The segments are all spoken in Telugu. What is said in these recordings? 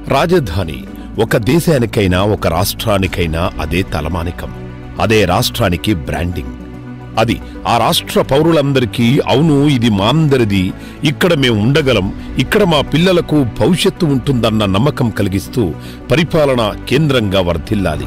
రాజధాని ఒక దేశానికైనా ఒక రాష్ట్రానికైనా అదే తలమానికం అదే రాష్ట్రానికి బ్రాండింగ్ అది ఆ రాష్ట్ర పౌరులందరికీ అవును ఇది మా అందరిది ఇక్కడ మేము ఉండగలం ఇక్కడ మా పిల్లలకు భవిష్యత్తు ఉంటుందన్న నమ్మకం కలిగిస్తూ పరిపాలన కేంద్రంగా వర్ధిల్లాలి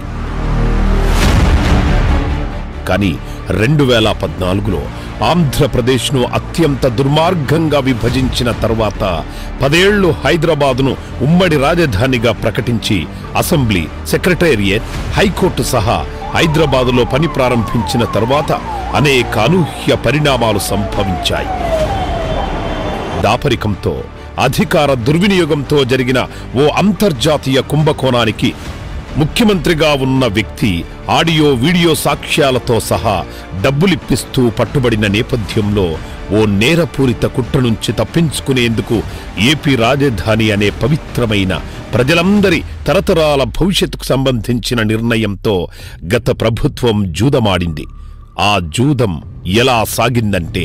కానీ రెండు వేల పద్నాలుగులో ఆంధ్రప్రదేశ్ను అత్యంత దుర్మార్గంగా విభజించిన తర్వాత పదేళ్లు హైదరాబాదును ఉమ్మడి రాజధానిగా ప్రకటించి అసెంబ్లీ సెక్రటేరియట్ హైకోర్టు సహా హైదరాబాదులో పని ప్రారంభించిన తర్వాత అనేక అనూహ్య పరిణామాలు సంభవించాయి దాపరికంతో అధికార దుర్వినియోగంతో జరిగిన ఓ అంతర్జాతీయ కుంభకోణానికి ముఖ్యమంత్రిగా ఉన్న వ్యక్తి ఆడియో వీడియో సాక్ష్యాలతో సహా డబ్బులిప్పిస్తూ పట్టుబడిన నేపథ్యంలో ఓ నేరపూరిత కుట్ర నుంచి తప్పించుకునేందుకు ఏపీ రాజధాని అనే పవిత్రమైన ప్రజలందరి తరతరాల భవిష్యత్తుకు సంబంధించిన నిర్ణయంతో గత ప్రభుత్వం జూదమాడింది ఆ జూదం ఎలా సాగిందంటే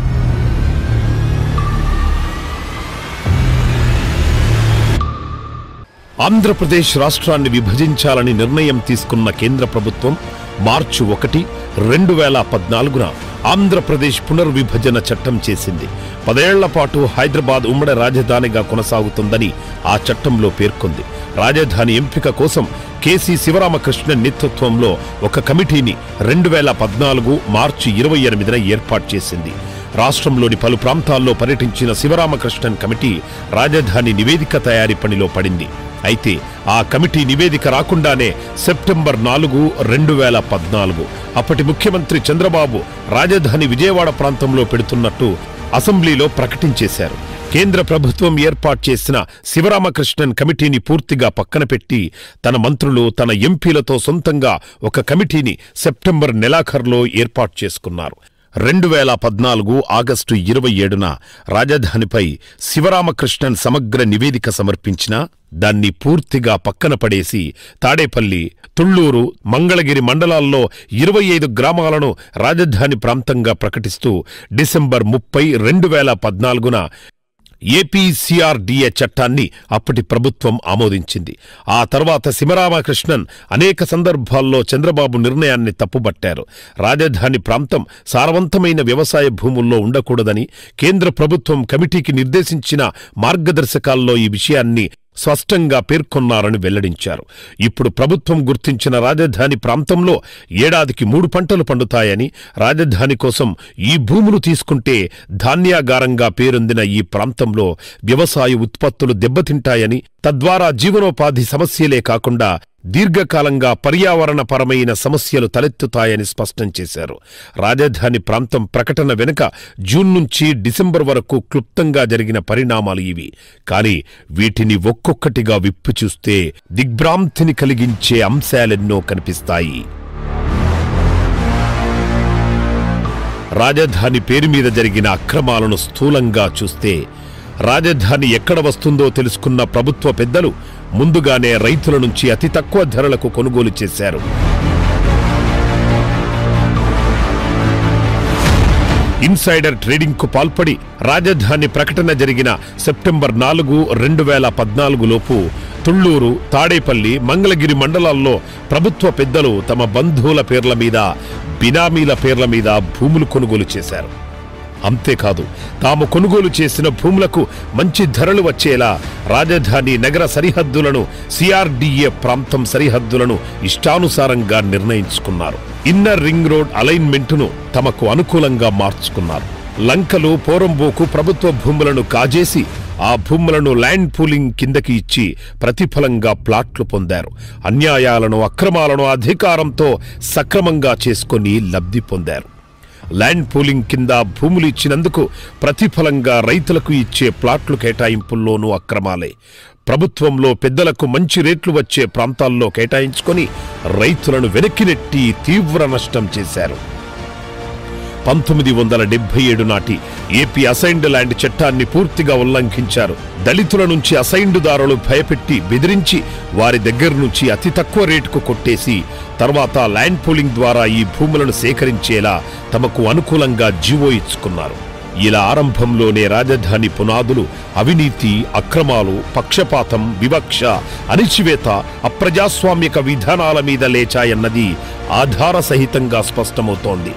ఆంధ్రప్రదేశ్ రాష్ట్రాన్ని విభజించాలని నిర్ణయం తీసుకున్న కేంద్ర ప్రభుత్వం మార్చి ఒకటి రెండు వేల పద్నాలుగున ఆంధ్రప్రదేశ్ పునర్విభజన చట్టం చేసింది పదేళ్ల పాటు హైదరాబాద్ ఉమ్మడి రాజధానిగా కొనసాగుతుందని ఆ చట్టంలో పేర్కొంది రాజధాని ఎంపిక కోసం కేసీ శివరామకృష్ణన్ నేతృత్వంలో ఒక కమిటీని రెండు వేల పద్నాలుగు మార్చి ఇరవై ఎనిమిదిన ఏర్పాటు చేసింది రాష్ట్రంలోని పలు ప్రాంతాల్లో పర్యటించిన శివరామకృష్ణన్ కమిటీ రాజధాని నివేదిక తయారీ పనిలో పడింది అయితే ఆ కమిటీ నివేదిక రాకుండానే సెప్టెంబర్ నాలుగు రెండు వేల పద్నాలుగు అప్పటి ముఖ్యమంత్రి చంద్రబాబు రాజధాని విజయవాడ ప్రాంతంలో పెడుతున్నట్టు అసెంబ్లీలో ప్రకటించేశారు కేంద్ర ప్రభుత్వం ఏర్పాటు చేసిన శివరామకృష్ణన్ కమిటీని పూర్తిగా పక్కన పెట్టి తన మంత్రులు తన ఎంపీలతో సొంతంగా ఒక కమిటీని సెప్టెంబర్ నెలాఖరులో ఏర్పాటు చేసుకున్నారు రెండు వేల పద్నాలుగు ఆగస్టు ఇరవై ఏడున రాజధానిపై శివరామకృష్ణన్ సమగ్ర నివేదిక సమర్పించినా దాన్ని పూర్తిగా పక్కన పడేసి తాడేపల్లి తుళ్లూరు మంగళగిరి మండలాల్లో ఇరవై ఐదు గ్రామాలను రాజధాని ప్రాంతంగా ప్రకటిస్తూ డిసెంబర్ ముప్పై రెండు వేల పద్నాలుగున ఏపీసీఆర్డీఏ చట్టాన్ని అప్పటి ప్రభుత్వం ఆమోదించింది ఆ తర్వాత శివరామకృష్ణన్ అనేక సందర్భాల్లో చంద్రబాబు నిర్ణయాన్ని తప్పుబట్టారు రాజధాని ప్రాంతం సారవంతమైన వ్యవసాయ భూముల్లో ఉండకూడదని కేంద్ర ప్రభుత్వం కమిటీకి నిర్దేశించిన మార్గదర్శకాల్లో ఈ విషయాన్ని స్పష్టంగా పేర్కొన్నారని వెల్లడించారు ఇప్పుడు ప్రభుత్వం గుర్తించిన రాజధాని ప్రాంతంలో ఏడాదికి మూడు పంటలు పండుతాయని రాజధాని కోసం ఈ భూములు తీసుకుంటే ధాన్యాగారంగా పేరొందిన ఈ ప్రాంతంలో వ్యవసాయ ఉత్పత్తులు దెబ్బతింటాయని తద్వారా జీవనోపాధి సమస్యలే కాకుండా దీర్ఘకాలంగా పర్యావరణపరమైన సమస్యలు తలెత్తుతాయని స్పష్టం చేశారు రాజధాని ప్రాంతం ప్రకటన వెనుక జూన్ నుంచి డిసెంబర్ వరకు క్లుప్తంగా జరిగిన పరిణామాలు ఇవి కానీ వీటిని ఒక్కొక్కటిగా విప్పి చూస్తే దిగ్భ్రాంతిని కలిగించే అంశాలెన్నో కనిపిస్తాయి రాజధాని పేరు మీద జరిగిన అక్రమాలను స్థూలంగా చూస్తే రాజధాని ఎక్కడ వస్తుందో తెలుసుకున్న ప్రభుత్వ పెద్దలు ముందుగానే రైతుల నుంచి అతి తక్కువ ధరలకు కొనుగోలు చేశారు ఇన్సైడర్ ట్రేడింగ్ కు పాల్పడి రాజధాని ప్రకటన జరిగిన సెప్టెంబర్ నాలుగు రెండు వేల పద్నాలుగు లోపు తుళ్లూరు తాడేపల్లి మంగళగిరి మండలాల్లో ప్రభుత్వ పెద్దలు తమ బంధువుల పేర్ల మీద బినామీల పేర్ల మీద భూములు కొనుగోలు చేశారు అంతేకాదు తాము కొనుగోలు చేసిన భూములకు మంచి ధరలు వచ్చేలా రాజధాని నగర సరిహద్దులను సిఆర్డీఏ ప్రాంతం సరిహద్దులను ఇష్టానుసారంగా నిర్ణయించుకున్నారు ఇన్నర్ రింగ్ రోడ్ అలైన్మెంటును తమకు అనుకూలంగా మార్చుకున్నారు లంకలు పోరంబోకు ప్రభుత్వ భూములను కాజేసి ఆ భూములను ల్యాండ్ పూలింగ్ కిందకి ఇచ్చి ప్రతిఫలంగా ప్లాట్లు పొందారు అన్యాయాలను అక్రమాలను అధికారంతో సక్రమంగా చేసుకొని లబ్ధి పొందారు ల్యాండ్ పూలింగ్ కింద భూములు ఇచ్చినందుకు ప్రతిఫలంగా రైతులకు ఇచ్చే ప్లాట్లు కేటాయింపుల్లోనూ అక్రమాలే ప్రభుత్వంలో పెద్దలకు మంచి రేట్లు వచ్చే ప్రాంతాల్లో కేటాయించుకొని రైతులను వెనక్కి నెట్టి తీవ్ర నష్టం చేశారు పంతొమ్మిది వందల డెబ్బై ఏడు నాటి ఏపీ అసైన్డ్ ల్యాండ్ చట్టాన్ని పూర్తిగా ఉల్లంఘించారు దళితుల నుంచి అసైన్డుదారులు భయపెట్టి బెదిరించి వారి దగ్గర నుంచి అతి తక్కువ రేటుకు కొట్టేసి తర్వాత ల్యాండ్ పూలింగ్ ద్వారా ఈ భూములను సేకరించేలా తమకు అనుకూలంగా జీవో ఇచ్చుకున్నారు ఇలా ఆరంభంలోనే రాజధాని పునాదులు అవినీతి అక్రమాలు పక్షపాతం వివక్ష అణిచివేత అప్రజాస్వామిక విధానాల మీద లేచాయన్నది ఆధార సహితంగా స్పష్టమవుతోంది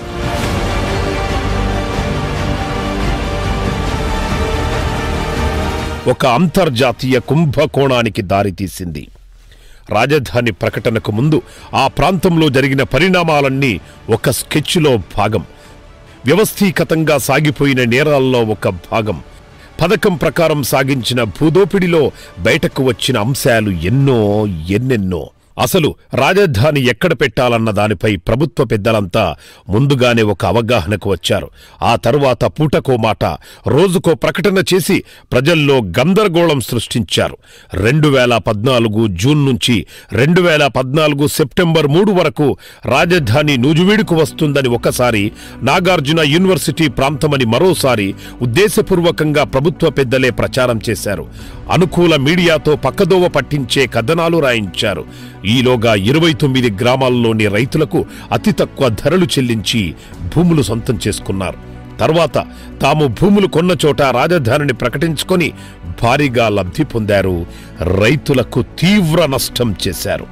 ఒక అంతర్జాతీయ కుంభకోణానికి దారితీసింది రాజధాని ప్రకటనకు ముందు ఆ ప్రాంతంలో జరిగిన పరిణామాలన్నీ ఒక స్కెచ్లో భాగం వ్యవస్థీకతంగా సాగిపోయిన నేరాల్లో ఒక భాగం పథకం ప్రకారం సాగించిన భూదోపిడిలో బయటకు వచ్చిన అంశాలు ఎన్నో ఎన్నెన్నో అసలు రాజధాని ఎక్కడ పెట్టాలన్న దానిపై ప్రభుత్వ పెద్దలంతా ముందుగానే ఒక అవగాహనకు వచ్చారు ఆ తరువాత పూటకో మాట రోజుకో ప్రకటన చేసి ప్రజల్లో గందరగోళం సృష్టించారు రెండు వేల పద్నాలుగు జూన్ నుంచి రెండు వేల పద్నాలుగు సెప్టెంబర్ మూడు వరకు రాజధాని నూజువీడుకు వస్తుందని ఒకసారి నాగార్జున యూనివర్సిటీ ప్రాంతమని మరోసారి ఉద్దేశపూర్వకంగా ప్రభుత్వ పెద్దలే ప్రచారం చేశారు అనుకూల మీడియాతో పక్కదోవ పట్టించే కథనాలు రాయించారు ఈలోగా ఇరవై తొమ్మిది గ్రామాల్లోని రైతులకు అతి తక్కువ ధరలు చెల్లించి భూములు సొంతం చేసుకున్నారు తర్వాత తాము భూములు కొన్న చోట రాజధానిని ప్రకటించుకొని భారీగా లబ్ధి పొందారు రైతులకు తీవ్ర నష్టం చేశారు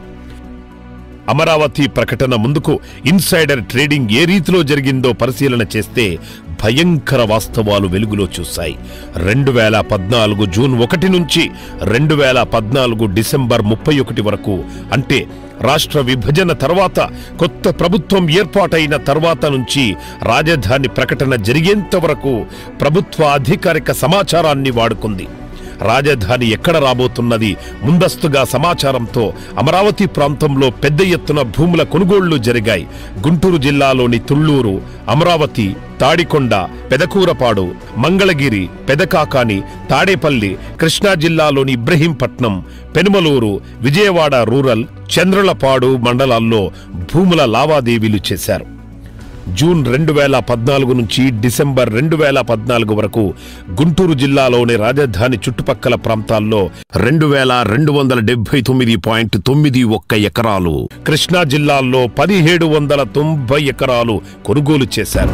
అమరావతి ప్రకటన ముందుకు ఇన్సైడర్ ట్రేడింగ్ ఏ రీతిలో జరిగిందో పరిశీలన చేస్తే భయంకర వాస్తవాలు వెలుగులో చూశాయి రెండు వేల పద్నాలుగు జూన్ ఒకటి నుంచి రెండు వేల పద్నాలుగు డిసెంబర్ ముప్పై ఒకటి వరకు అంటే రాష్ట్ర విభజన తర్వాత కొత్త ప్రభుత్వం ఏర్పాటైన తర్వాత నుంచి రాజధాని ప్రకటన జరిగేంత వరకు ప్రభుత్వ అధికారిక సమాచారాన్ని వాడుకుంది రాజధాని ఎక్కడ రాబోతున్నది ముందస్తుగా సమాచారంతో అమరావతి ప్రాంతంలో పెద్ద ఎత్తున భూముల కొనుగోళ్లు జరిగాయి గుంటూరు జిల్లాలోని తుళ్లూరు అమరావతి తాడికొండ పెదకూరపాడు మంగళగిరి పెదకాకాని తాడేపల్లి కృష్ణా జిల్లాలోని ఇబ్రహీంపట్నం పెనుమలూరు విజయవాడ రూరల్ చంద్రలపాడు మండలాల్లో భూముల లావాదేవీలు చేశారు జూన్ రెండు వేల పద్నాలుగు నుంచి డిసెంబర్ రెండు వేల పద్నాలుగు వరకు గుంటూరు జిల్లాలోని రాజధాని చుట్టుపక్కల ప్రాంతాల్లో రెండు వేల రెండు వందల డెబ్బై తొమ్మిది పాయింట్ తొమ్మిది ఒక్క ఎకరాలు కృష్ణా జిల్లాల్లో పదిహేడు వందల తొంభై ఎకరాలు కొనుగోలు చేశారు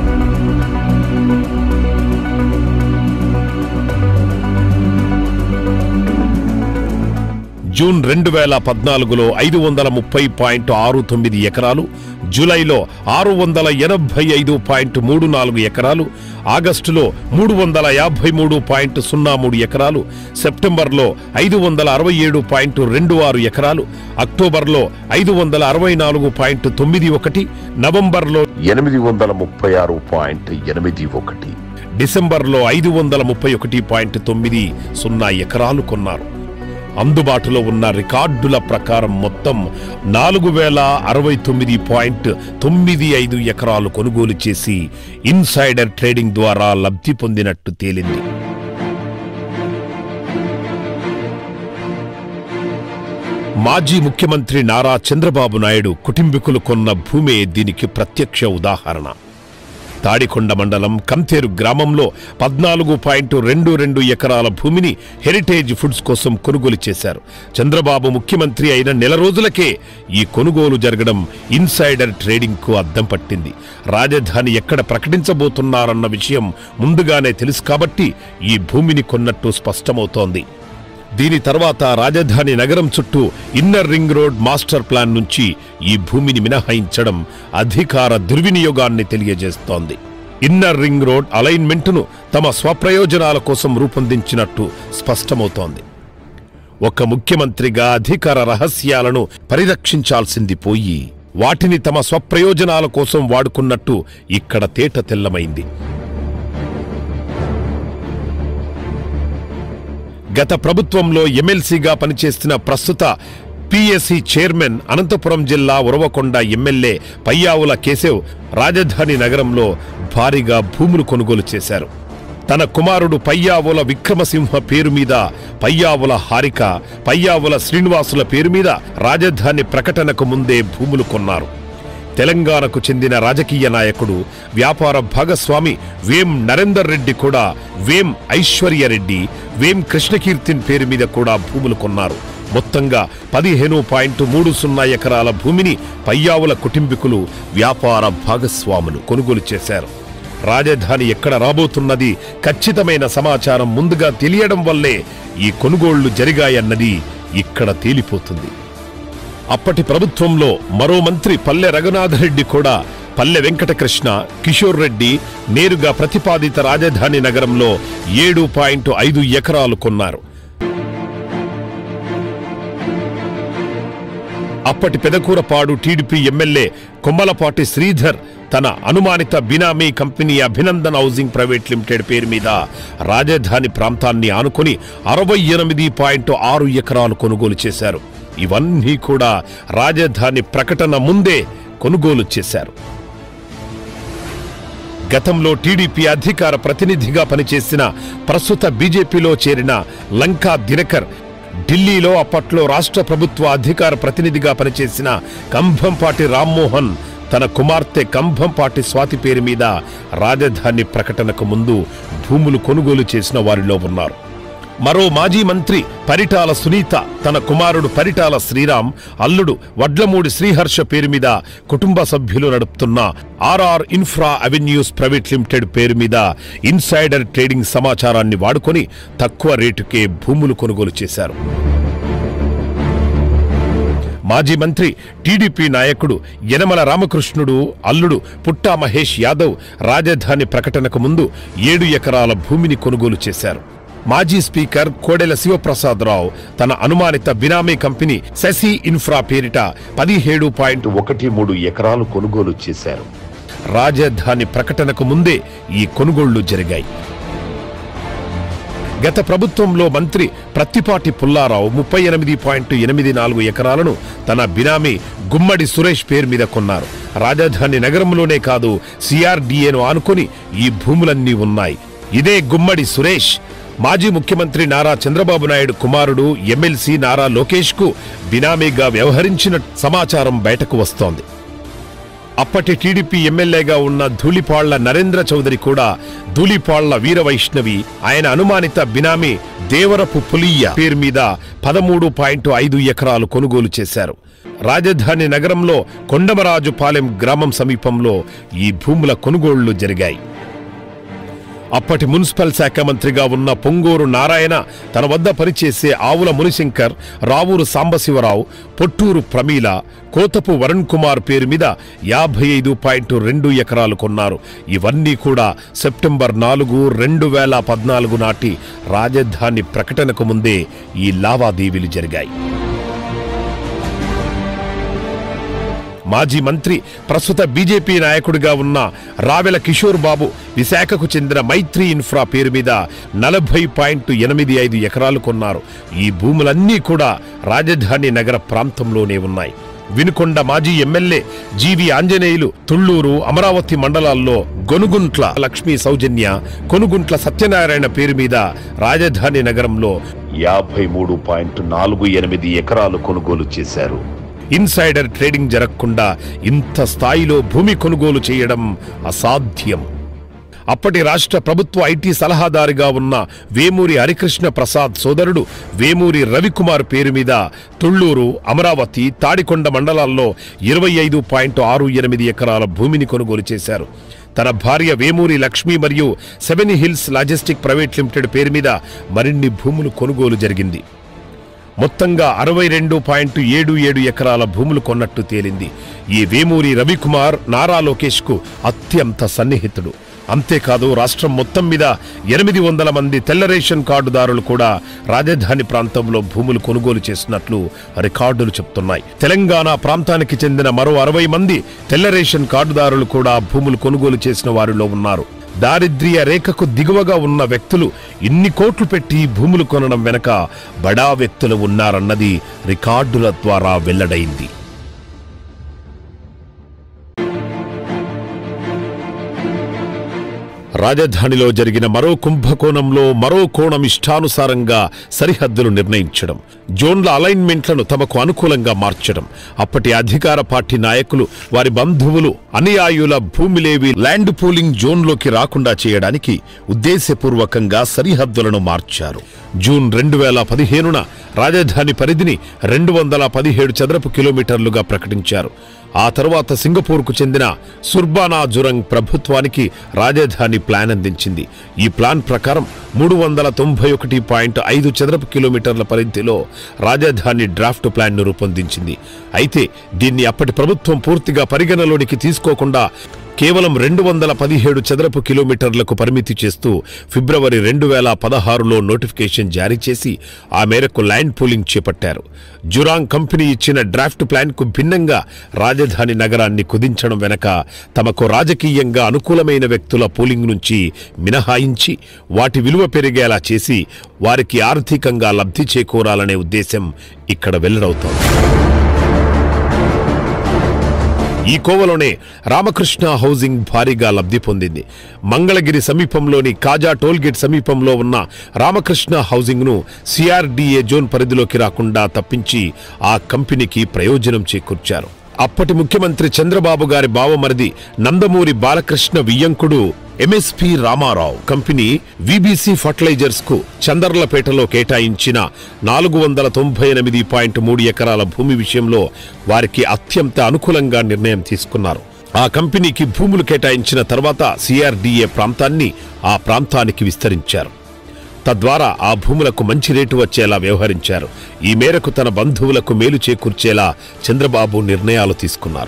జూన్ రెండు వేల పద్నాలుగులో ఐదు వందల ముప్పై పాయింట్ ఆరు తొమ్మిది ఎకరాలు జూలైలో ఆరు వందల ఎనభై ఐదు పాయింట్ మూడు నాలుగు ఎకరాలు ఆగస్టులో మూడు వందల యాభై మూడు పాయింట్ సున్నా మూడు ఎకరాలు సెప్టెంబర్లో ఐదు వందల అరవై ఏడు పాయింట్ రెండు ఆరు ఎకరాలు అక్టోబర్లో ఐదు వందల అరవై నాలుగు పాయింట్ తొమ్మిది ఒకటి నవంబర్లో ఎనిమిది వందల ముప్పై ఆరు పాయింట్ ఎనిమిది ఒకటి డిసెంబర్లో ఐదు వందల ముప్పై ఒకటి పాయింట్ తొమ్మిది సున్నా ఎకరాలు కొన్నారు అందుబాటులో ఉన్న రికార్డుల ప్రకారం మొత్తం నాలుగు వేల అరవై తొమ్మిది పాయింట్ తొమ్మిది ఐదు ఎకరాలు కొనుగోలు చేసి ఇన్సైడర్ ట్రేడింగ్ ద్వారా లబ్ధి పొందినట్టు తేలింది మాజీ ముఖ్యమంత్రి నారా చంద్రబాబు నాయుడు కుటుంబీకులు కొన్న భూమే దీనికి ప్రత్యక్ష ఉదాహరణ తాడికొండ మండలం కంతేరు గ్రామంలో పద్నాలుగు పాయింట్ రెండు రెండు ఎకరాల భూమిని హెరిటేజ్ ఫుడ్స్ కోసం కొనుగోలు చేశారు చంద్రబాబు ముఖ్యమంత్రి అయిన నెల రోజులకే ఈ కొనుగోలు జరగడం ఇన్సైడర్ ట్రేడింగ్కు అద్దం పట్టింది రాజధాని ఎక్కడ ప్రకటించబోతున్నారన్న విషయం ముందుగానే తెలుసు కాబట్టి ఈ భూమిని కొన్నట్టు స్పష్టమవుతోంది దీని తర్వాత రాజధాని నగరం చుట్టూ inner ring road master plan నుంచి ఈ భూమిని మినహాయించడం అధికార దుర్వినియోగాన్ని తెలియజేస్తోంది ఇన్నర్ రింగ్ రోడ్ అలైన్మెంటును తమ స్వప్రయోజనాల కోసం రూపొందించినట్టు స్పష్టమవుతోంది ఒక ముఖ్యమంత్రిగా అధికార రహస్యాలను పరిరక్షించాల్సింది పోయి వాటిని తమ స్వప్రయోజనాల కోసం వాడుకున్నట్టు ఇక్కడ తేట తెల్లమైంది గత ప్రభుత్వంలో ఎమ్మెల్సీగా పనిచేస్తున్న ప్రస్తుత పిఎస్సి చైర్మన్ అనంతపురం జిల్లా ఉరవకొండ ఎమ్మెల్యే పయ్యావుల కేశవ్ రాజధాని నగరంలో భారీగా భూములు కొనుగోలు చేశారు తన కుమారుడు పయ్యావుల విక్రమసింహ పేరు మీద పయ్యావుల హారిక పయ్యావుల శ్రీనివాసుల పేరు మీద రాజధాని ప్రకటనకు ముందే భూములు కొన్నారు తెలంగాణకు చెందిన రాజకీయ నాయకుడు వ్యాపార భాగస్వామి వేం నరేందర్ రెడ్డి కూడా వేం ఐశ్వర్యరెడ్డి వేం కృష్ణకీర్తిన్ పేరు మీద కూడా భూములు కొన్నారు మొత్తంగా పదిహేను పాయింట్ మూడు సున్నా ఎకరాల భూమిని పయ్యావుల కుటుంబీకులు వ్యాపార భాగస్వాములు కొనుగోలు చేశారు రాజధాని ఎక్కడ రాబోతున్నది ఖచ్చితమైన సమాచారం ముందుగా తెలియడం వల్లే ఈ కొనుగోళ్లు జరిగాయన్నది ఇక్కడ తేలిపోతుంది అప్పటి ప్రభుత్వంలో మరో మంత్రి పల్లె రఘునాథరెడ్డి కూడా పల్లె వెంకటకృష్ణ కిషోర్ రెడ్డి నేరుగా ప్రతిపాదిత రాజధాని నగరంలో ఏడు పాయింట్ ఐదు ఎకరాలు కొన్నారు అప్పటి పెదకూరపాడు టీడీపీ ఎమ్మెల్యే కొమ్మలపాటి శ్రీధర్ తన అనుమానిత బినామీ company Abhinandan housing private limited పేరు మీద రాజధాని ప్రాంతాన్ని ఆనుకొని అరవై ఎనిమిది పాయింట్ ఆరు ఎకరాలు కొనుగోలు చేశారు ఇవన్నీ కూడా రాజధాని ప్రకటన ముందే కొనుగోలు చేశారు గతంలో టీడీపీ అధికార ప్రతినిధిగా పనిచేసిన ప్రస్తుత బీజేపీలో చేరిన లంకా దినకర్ ఢిల్లీలో అప్పట్లో రాష్ట్ర ప్రభుత్వ అధికార ప్రతినిధిగా పనిచేసిన కంభంపాటి రామ్మోహన్ తన కుమార్తె కంభంపాటి స్వాతి పేరు మీద రాజధాని ప్రకటనకు ముందు భూములు కొనుగోలు చేసిన వారిలో ఉన్నారు మరో మాజీ మంత్రి పరిటాల సునీత తన కుమారుడు పరిటాల శ్రీరామ్ అల్లుడు వడ్లమూడి శ్రీహర్ష పేరు మీద కుటుంబ సభ్యులు నడుపుతున్న RR infra avenues private limited పేరు మీద ఇన్సైడర్ ట్రేడింగ్ సమాచారాన్ని వాడుకొని తక్కువ రేటుకే భూములు కొనుగోలు చేశారు మాజీ మంత్రి టీడీపీ నాయకుడు యనమల రామకృష్ణుడు అల్లుడు పుట్టా మహేష్ యాదవ్ రాజధాని ప్రకటనకు ముందు ఏడు ఎకరాల భూమిని కొనుగోలు చేశారు మాజీ స్పీకర్ కోడెల శివప్రసాదరావు తన అనుమానిత బినామీ కంపెనీ శశి ఇన్ఫ్రా పేరిట పదిహేడు పాయింట్ ఒకటి మూడు ఎకరాలు కొనుగోలు చేశారు రాజధాని ప్రకటనకు ముందే ఈ కొనుగోళ్లు జరిగాయి గత ప్రభుత్వంలో మంత్రి ప్రత్తిపాటి పుల్లారావు ముప్పై ఎనిమిది పాయింట్ ఎనిమిది నాలుగు ఎకరాలను తన బినామీ గుమ్మడి సురేష్ పేరు మీద కొన్నారు రాజధాని నగరంలోనే కాదు సిఆర్డీఏను ఆనుకొని ఈ భూములన్నీ ఉన్నాయి ఇదే గుమ్మడి సురేష్ మాజీ ముఖ్యమంత్రి నారా చంద్రబాబు నాయుడు కుమారుడు ఎమ్మెల్సీ నారా లోకేష్ కు బినామీగా వ్యవహరించిన సమాచారం బయటకు వస్తోంది అప్పటి టీడీపీ ఎమ్మెల్యేగా ఉన్న ధూళిపాళ్ల నరేంద్ర చౌదరి కూడా ధూళిపాళ్ల వీర వైష్ణవి ఆయన అనుమానిత బినామీ దేవరపు పులియ్య పేరు మీద పదమూడు పాయింట్ ఐదు ఎకరాలు కొనుగోలు చేశారు రాజధాని నగరంలో కొండమరాజుపాలెం గ్రామం సమీపంలో ఈ భూముల కొనుగోళ్లు జరిగాయి అప్పటి మున్సిపల్ శాఖ మంత్రిగా ఉన్న పొంగూరు నారాయణ తన వద్ద పనిచేసే ఆవుల మునిశంకర్ రావూరు సాంబశివరావు పొట్టూరు ప్రమీల కోతపు వరుణ్ కుమార్ పేరు మీద యాభై ఐదు పాయింట్ రెండు ఎకరాలు కొన్నారు ఇవన్నీ కూడా సెప్టెంబర్ నాలుగు రెండు వేల పద్నాలుగు నాటి రాజధాని ప్రకటనకు ముందే ఈ లావాదేవీలు జరిగాయి మాజీ మంత్రి ప్రస్తుత బీజేపీ నాయకుడిగా ఉన్న రావెల కిషోర్ బాబు విశాఖకు చెందిన మైత్రి ఇన్ఫ్రా పేరు మీద నలభై పాయింట్ ఎనిమిది ఐదు ఎకరాలు కొన్నారు ఈ భూములన్నీ కూడా రాజధాని నగర ప్రాంతంలోనే ఉన్నాయి వినుకొండ మాజీ ఎమ్మెల్యే జీవి ఆంజనేయులు తుళ్లూరు అమరావతి మండలాల్లో గొనుగుంట్ల లక్ష్మీ సౌజన్య కొనుగుంట్ల సత్యనారాయణ పేరు మీద రాజధాని నగరంలో యాభై మూడు పాయింట్ నాలుగు ఎనిమిది ఎకరాలు కొనుగోలు చేశారు ఇన్సైడర్ ట్రేడింగ్ జరగకుండా ఇంత స్థాయిలో భూమి కొనుగోలు చేయడం అసాధ్యం అప్పటి రాష్ట్ర ప్రభుత్వ ఐటీ సలహాదారుగా ఉన్న వేమూరి హరికృష్ణ ప్రసాద్ సోదరుడు వేమూరి రవికుమార్ పేరు మీద తుళ్లూరు అమరావతి తాడికొండ మండలాల్లో ఇరవై ఐదు పాయింట్ ఆరు ఎనిమిది ఎకరాల భూమిని కొనుగోలు చేశారు తన భార్య వేమూరి లక్ష్మి మరియు seven hills logistic private limited పేరు మీద మరిన్ని భూములు కొనుగోలు జరిగింది మొత్తంగా అరవై రెండు పాయింట్ ఏడు ఏడు ఎకరాల భూములు కొన్నట్టు తేలింది ఈ వేమూరి రవికుమార్ నారా లోకేష్ కు అత్యంత సన్నిహితుడు అంతేకాదు రాష్ట్రం మొత్తం మీద ఎనిమిది వందల మంది తెల్ల రేషన్ కార్డుదారులు కూడా రాజధాని ప్రాంతంలో భూములు కొనుగోలు చేసినట్లు రికార్డులు చెప్తున్నాయి తెలంగాణ ప్రాంతానికి చెందిన మరో అరవై మంది తెల్ల రేషన్ కార్డుదారులు కూడా భూములు కొనుగోలు చేసిన వారిలో ఉన్నారు దారిద్ర్య రేఖకు దిగువగా ఉన్న వ్యక్తులు ఇన్ని కోట్లు పెట్టి భూములు కొనడం వెనక బడా వ్యక్తులు ఉన్నారన్నది రికార్డుల ద్వారా వెల్లడైంది రాజధానిలో జరిగిన మరో కుంభకోణంలో మరో కోణం ఇష్టానుసారంగా సరిహద్దులు నిర్ణయించడం జోన్ల అలైన్మెంట్లను తమకు అనుకూలంగా మార్చడం అప్పటి అధికార పార్టీ నాయకులు వారి బంధువులు అనుయాయుల భూమిలేవి ల్యాండ్ పూలింగ్ జోన్లోకి రాకుండా చేయడానికి ఉద్దేశపూర్వకంగా సరిహద్దులను మార్చారు జూన్ రెండు వేల పదిహేనున రాజధాని పరిధిని రెండు వందల పదిహేడు చదరపు కిలోమీటర్లుగా ప్రకటించారు ఆ తరువాత సింగపూర్కు చెందిన సుర్బానా జురంగ్ ప్రభుత్వానికి రాజధాని ప్లాన్ అందించింది ఈ ప్లాన్ ప్రకారం మూడు వందల తొంభై ఒకటి పాయింట్ ఐదు చదరపు కిలోమీటర్ల పరిధిలో రాజధాని డ్రాఫ్ట్ ప్లాన్ను రూపొందించింది అయితే దీన్ని అప్పటి ప్రభుత్వం పూర్తిగా పరిగణలోనికి తీసుకోకుండా కేవలం రెండు వందల పదిహేడు చదరపు కిలోమీటర్లకు పరిమితి చేస్తూ ఫిబ్రవరి రెండు వేల పదహారులో నోటిఫికేషన్ జారీ చేసి ఆ మేరకు ల్యాండ్ పూలింగ్ చేపట్టారు జురాంగ్ కంపెనీ ఇచ్చిన డ్రాఫ్ట్ ప్లాన్కు భిన్నంగా రాజధాని నగరాన్ని కుదించడం వెనక తమకు రాజకీయంగా అనుకూలమైన వ్యక్తుల పూలింగ్ నుంచి మినహాయించి వాటి విలువ పెరిగేలా చేసి వారికి ఆర్థికంగా లబ్ధి చేకూరాలనే ఉద్దేశం ఇక్కడ వెల్లడవుతోంది ఈ కోవలోనే రామకృష్ణ హౌసింగ్ భారీగా లబ్ధి పొందింది మంగళగిరి సమీపంలోని కాజా టోల్గేట్ సమీపంలో ఉన్న రామకృష్ణ హౌసింగ్ను సిఆర్డీఏ జోన్ పరిధిలోకి రాకుండా తప్పించి ఆ కంపెనీకి ప్రయోజనం చేకూర్చారు అప్పటి ముఖ్యమంత్రి చంద్రబాబు గారి బావమరిది నందమూరి బాలకృష్ణ వియ్యంకుడు MSP Ramarao company VBC fertilisers కు చందర్లపేటలో కేటాయించిన నాలుగు వందల తొంభై ఎనిమిది పాయింట్ మూడు ఎకరాల భూమి విషయంలో వారికి అత్యంత అనుకూలంగా నిర్ణయం తీసుకున్నారు ఆ కంపెనీకి భూములు కేటాయించిన తర్వాత సిఆర్డీఏ ప్రాంతాన్ని ఆ ప్రాంతానికి విస్తరించారు తద్వారా ఆ భూములకు మంచి రేటు వచ్చేలా వ్యవహరించారు ఈ మేరకు తన బంధువులకు మేలు చేకూర్చేలా చంద్రబాబు నిర్ణయాలు తీసుకున్నారు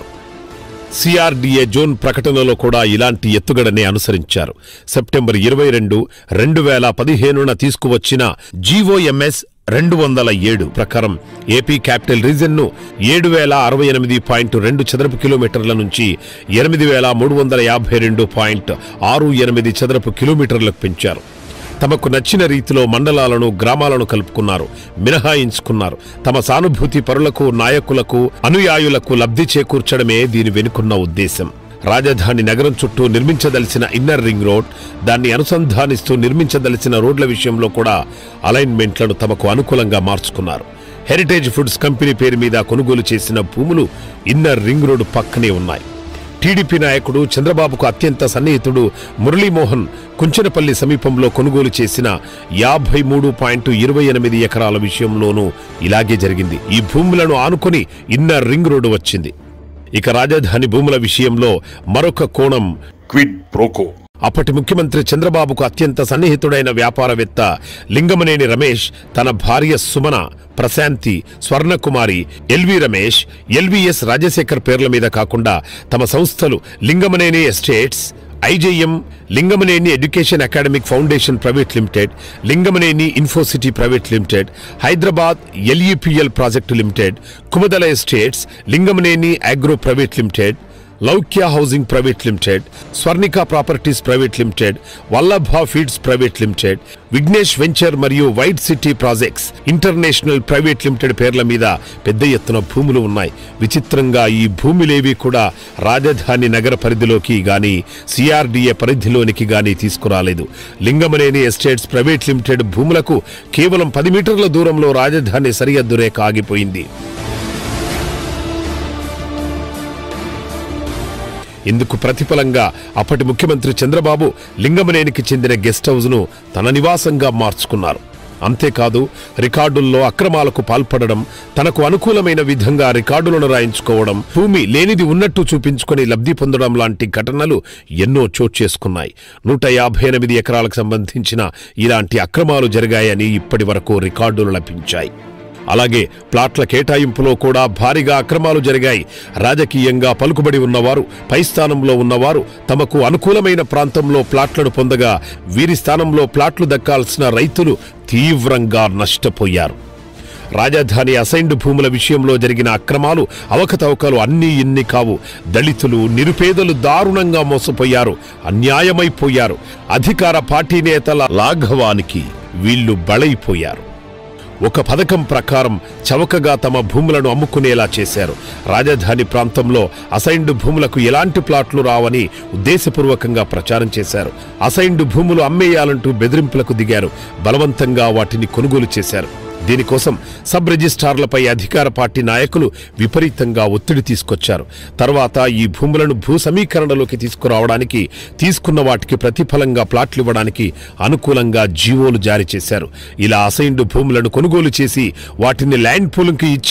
సిఆర్డీఏ జోన్ ప్రకటనలో కూడా ఇలాంటి ఎత్తుగడనే అనుసరించారు సెప్టెంబర్ ఇరవై రెండు రెండు వేల పదిహేనున తీసుకువచ్చిన జీవోఎంఎస్ రెండు వందల ఏడు ప్రకారం ఏపీ క్యాపిటల్ రీజన్ను ఏడు వేల అరవై ఎనిమిది పాయింట్ రెండు చదరపు కిలోమీటర్ల నుంచి ఎనిమిది వేల మూడు వందల యాభై రెండు పాయింట్ ఆరు ఎనిమిది చదరపు కిలోమీటర్లకు పెంచారు తమకు నచ్చిన రీతిలో మండలాలను గ్రామాలను కలుపుకున్నారు మినహాయించుకున్నారు తమ సానుభూతి పరులకు నాయకులకు అనుయాయులకు లబ్ధి చేకూర్చడమే దీని వెనుకున్న ఉద్దేశం రాజధాని నగరం చుట్టూ నిర్మించదలిసిన ఇన్నర్ రింగ్ రోడ్ దాన్ని అనుసంధానిస్తూ నిర్మించదలిసిన రోడ్ల విషయంలో కూడా అలైన్మెంట్లను తమకు అనుకూలంగా మార్చుకున్నారు హెరిటేజ్ ఫుడ్స్ కంపెనీ పేరు మీద కొనుగోలు చేసిన భూములు ఇన్నర్ రింగ్ రోడ్డు పక్కనే ఉన్నాయి టీడీపీ నాయకుడు చంద్రబాబుకు అత్యంత సన్నిహితుడు మురళీమోహన్ కుంచనపల్లి సమీపంలో కొనుగోలు చేసిన యాభై మూడు పాయింట్ ఇరవై ఎనిమిది ఎకరాల విషయంలోనూ ఇలాగే జరిగింది ఈ భూములను ఆనుకొని ఇన్నర్ రింగ్ రోడ్డు వచ్చింది ఇక రాజధాని భూముల విషయంలో మరొక కోణం క్విడ్ ప్రోకో అప్పటి ముఖ్యమంత్రి చంద్రబాబుకు అత్యంత సన్నిహితుడైన వ్యాపారవేత్త లింగమనేని రమేష్ తన భార్య సుమన ప్రశాంతి స్వర్ణకుమారి ఎల్వి రమేష్ ఎల్విఎస్ రాజశేఖర్ పేర్ల మీద కాకుండా తమ సంస్థలు Lingamaneni estates IJM Lingamaneni education academic foundation private limited Lingamaneni infocity private limited Hyderabad LEPL project limited Kumadala estates Lingamaneni agro private limited Loukya housing private limited Swarnika properties private limited Vallabha feeds private limited Vighnesh venture మరియు white city projects international private limited పేర్ల మీద పెద్ద ఎత్తున భూములు ఉన్నాయి విచిత్రంగా ఈ భూములేవి కూడా రాజధాని నగర పరిధిలోకి గాని సిఆర్డీఏ పరిధిలోనికి గాని తీసుకురాలేదు లింగమనేని ఎస్టేట్స్ ప్రైవేట్ లిమిటెడ్ భూములకు కేవలం పది మీటర్ల దూరంలో రాజధాని సరిహద్దు రేఖ ఆగిపోయింది ఇందుకు ప్రతిఫలంగా అప్పటి ముఖ్యమంత్రి చంద్రబాబు లింగమనేనికి చెందిన గెస్ట్ హౌస్ను తన నివాసంగా మార్చుకున్నారు అంతేకాదు రికార్డుల్లో అక్రమాలకు పాల్పడడం తనకు అనుకూలమైన విధంగా రికార్డులను రాయించుకోవడం భూమి లేనిది ఉన్నట్టు చూపించుకొని లబ్ధి పొందడం లాంటి ఘటనలు ఎన్నో చోటు చేసుకున్నాయి నూట యాభై ఎనిమిది ఎకరాలకు సంబంధించిన ఇలాంటి అక్రమాలు జరిగాయని ఇప్పటి వరకు రికార్డులు లభించాయి అలాగే ప్లాట్ల కేటాయింపులో కూడా భారీగా అక్రమాలు జరిగాయి రాజకీయంగా పలుకుబడి ఉన్నవారు పై స్థానంలో ఉన్నవారు తమకు అనుకూలమైన ప్రాంతంలో ప్లాట్లను పొందగా వీరి స్థానంలో ప్లాట్లు దక్కాల్సిన రైతులు తీవ్రంగా నష్టపోయారు రాజధాని అసైన్డ్ భూముల విషయంలో జరిగిన అక్రమాలు అవకతవకలు అన్నీ ఇన్ని కావు దళితులు నిరుపేదలు దారుణంగా మోసపోయారు అన్యాయమైపోయారు అధికార పార్టీ నేతల లాఘవానికి వీళ్లు బలైపోయారు ఒక పథకం ప్రకారం చవకగా తమ భూములను అమ్ముకునేలా చేశారు రాజధాని ప్రాంతంలో అసైన్డ్ భూములకు ఎలాంటి ప్లాట్లు రావని ఉద్దేశపూర్వకంగా ప్రచారం చేశారు అసైన్డ్ భూములు అమ్మేయాలంటూ బెదిరింపులకు దిగారు బలవంతంగా వాటిని కొనుగోలు చేశారు దీనికోసం సబ్ రిజిస్ట్రార్లపై అధికార పార్టీ నాయకులు విపరీతంగా ఒత్తిడి తీసుకొచ్చారు తర్వాత ఈ భూములను భూ సమీకరణలోకి తీసుకురావడానికి తీసుకున్న వాటికి ప్రతిఫలంగా ప్లాట్లు ఇవ్వడానికి అనుకూలంగా జీవోలు జారీ చేశారు ఇలా అసైన్డ్ భూములను కొనుగోలు చేసి వాటిని ల్యాండ్ పూలింగ్కి ఇచ్చి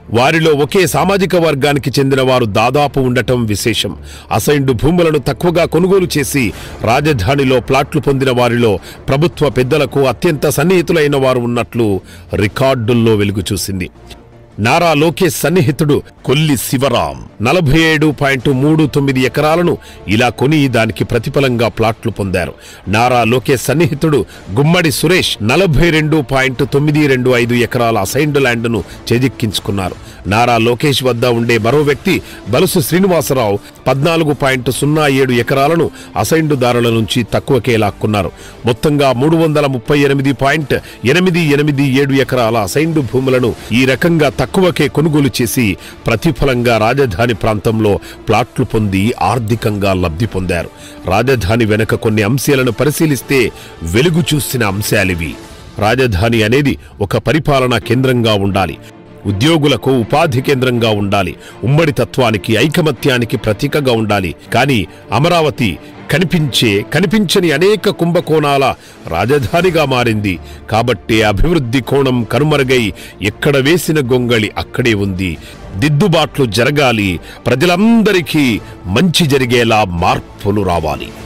వారిలో ఒకే సామాజిక వర్గానికి చెందిన వారు దాదాపు ఉండటం విశేషం అసైన్డ్ భూములను తక్కువగా కొనుగోలు చేసి రాజధానిలో ప్లాట్లు పొందిన వారిలో ప్రభుత్వ పెద్దలకు అత్యంత సన్నిహితులైన వారు ఉన్నట్లు రికార్డుల్లో వెలుగు చూసింది నారా లోకేష్ సన్నిహితుడు కొల్లి శివరాం నలభై ఏడు పాయింట్ మూడు తొమ్మిది ఎకరాలను ఇలా కొని దానికి ప్రతిఫలంగా ప్లాట్లు పొందారు నారా లోకేష్ సన్నిహితుడు గుమ్మడి సురేష్ నలభై రెండు పాయింట్ తొమ్మిది రెండు ఐదు ఎకరాల అసైన్డ్ ల్యాండ్ను చేజిక్కించుకున్నారు నారా లోకేష్ వద్ద ఉండే మరో వ్యక్తి బలుసు శ్రీనివాసరావు పద్నాలుగు పాయింట్ సున్నా ఏడు ఎకరాలను అసైన్డుదారుల నుంచి తక్కువకే లాక్కున్నారు మొత్తంగా మూడు వందల ముప్పై ఎనిమిది పాయింట్ ఎనిమిది ఎనిమిది ఏడు ఎకరాల అసైన్డు భూములను ఈ రకంగా తక్కువకే కొనుగోలు చేసి ప్రతిఫలంగా రాజధాని ప్రాంతంలో ప్లాట్లు పొంది ఆర్థికంగా లబ్ధి పొందారు రాజధాని వెనుక కొన్ని అంశాలను పరిశీలిస్తే వెలుగు చూసిన అంశాలివి రాజధాని అనేది ఒక పరిపాలనా కేంద్రంగా ఉండాలి ఉద్యోగులకు ఉపాధి కేంద్రంగా ఉండాలి ఉమ్మడి తత్వానికి ఐకమత్యానికి ప్రతీకగా ఉండాలి కానీ అమరావతి కనిపించే కనిపించని అనేక కుంభకోణాల రాజధానిగా మారింది కాబట్టే అభివృద్ధి కోణం కనుమరుగై ఎక్కడ వేసిన గొంగళి అక్కడే ఉంది దిద్దుబాట్లు జరగాలి ప్రజలందరికీ మంచి జరిగేలా మార్పులు రావాలి